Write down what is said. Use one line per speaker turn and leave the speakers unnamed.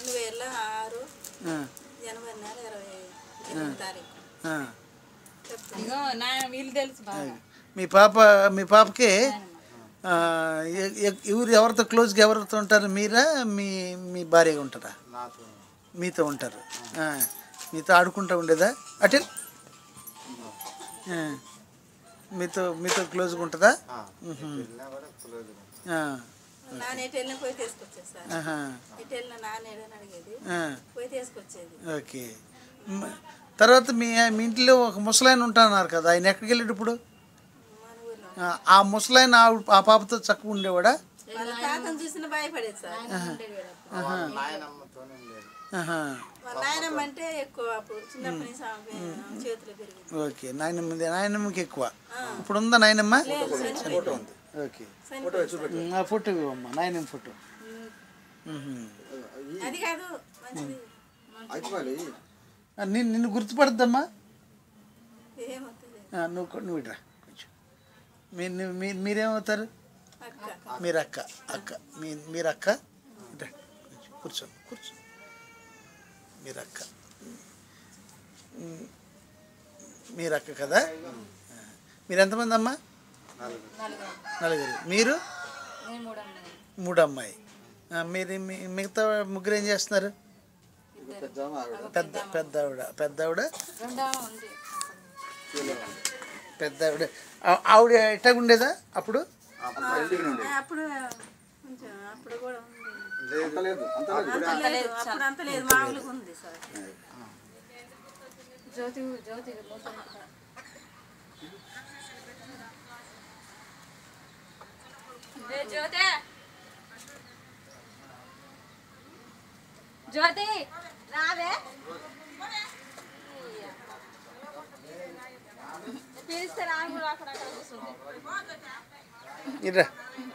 రెండు వేల ఆరు
ఆ,
జనవరి నెల ఇరవై ఎనిమిది తారీఖు
ఆ.
ఇగో నా వీళ్ళు తెలుసు బాగా
మీ పాప మీ పాపకి ఆ, ఎ- ఎ- ఎవరు ఎవరితో క్లోజ్గా ఎవరితో ఉంటారు మీరా మీ మీ భార్యగా ఉంటారా
నాతో
మీతో ఉంటారు ఆ, మీతో ఆడుకుంటూ ఉండేదా అటే ఆ, మీతో మీతో క్లోజ్గా ఉంటుందా
వెళ్ళినా కూడా కులదు
ఆ,
నాన్న ఎటు వెళ్ళినా పోయి తీసుకొచ్చేది సార్
ఆహా,
ఎటు వెళ్ళినా నాన్న ఏడని అడిగేది
ఆ,
పోయి తీసుకొచ్చేది
ఓకే మ- తర్వాత మీ మీ ఇంట్లో ఒక ముసలాయన ఉంటున్నారు కదా ఆయన ఎక్కడికి వెళ్ళాడు ఇప్పుడు
మన ఊర్లో
ఆ, ఆ ముసలాయన ఆవిడ ఆ పాపతో చక్కగా ఉండేవాడా
వాళ్ళ తాతను చూసిన భయపడేది సార్
నాయనమ్మతోనే లేదు
ఆహా,
వాళ్ళ నాయనమ్మ అంటే ఎక్కువ అప్పుడు చిన్నప్పటి నుంచి ఆమె ఆమె చేతిలో పెరిగింది
ఓకే నాయనమ్మ నాయనమ్మకి ఎక్కువ ఇప్పుడు ఉందా నాయనమ్మ ఓకే ఉమ్, ఆ ఫోటో ఇవ్వమ్మా నాయనమ్మ ఫోటో ఉహుం.
అది కాదు మంచిది
ఆ, నిన్ను నిన్ను గుర్తుపడద్దమ్మా
ఏమవుతుంది
ఆ, నువ్వు కొ- నువ్వు ఇట్రా కొంచెం మీరు నువ్వు- మీరు మీరేమవుతారు
అక్క
మీరు అక్క అక్క మీ మీరు అక్క ఇట్రా కొంచెం కూర్చో కూర్చో మీరు అక్క ఉమ్, మీరు అక్క కదా ఆ, మీరు ఎంతమంది అమ్మా నలుగురు మీరు
నేను మూడు అమ్మాయి
మూడు అమ్మాయి ఆ, మీరు మీ- మిగతా ముగ్గురు ఏం చేస్తున్నారు పెద్ద పెద్ద ఆవిడ పెద్ద ఆవిడ
రెండో ఉంది
పెద్ద ఆవిడ ఆ- ఆవిడ ఎట్టగుండేదా అప్పుడు
అప్పుడు కొంచెం అప్పుడు కూడా ఉంది అంత లేదు అప్పుడు అంత లేదు మామూలుగా ఉంది సార్
జ్యోతి జ్యోతి లోపల జ్యోతి జ్యోతి రావే పిలిస్తే రాను కూడా అక్కడ అక్కడ కూర్చుంది
ఇట్రా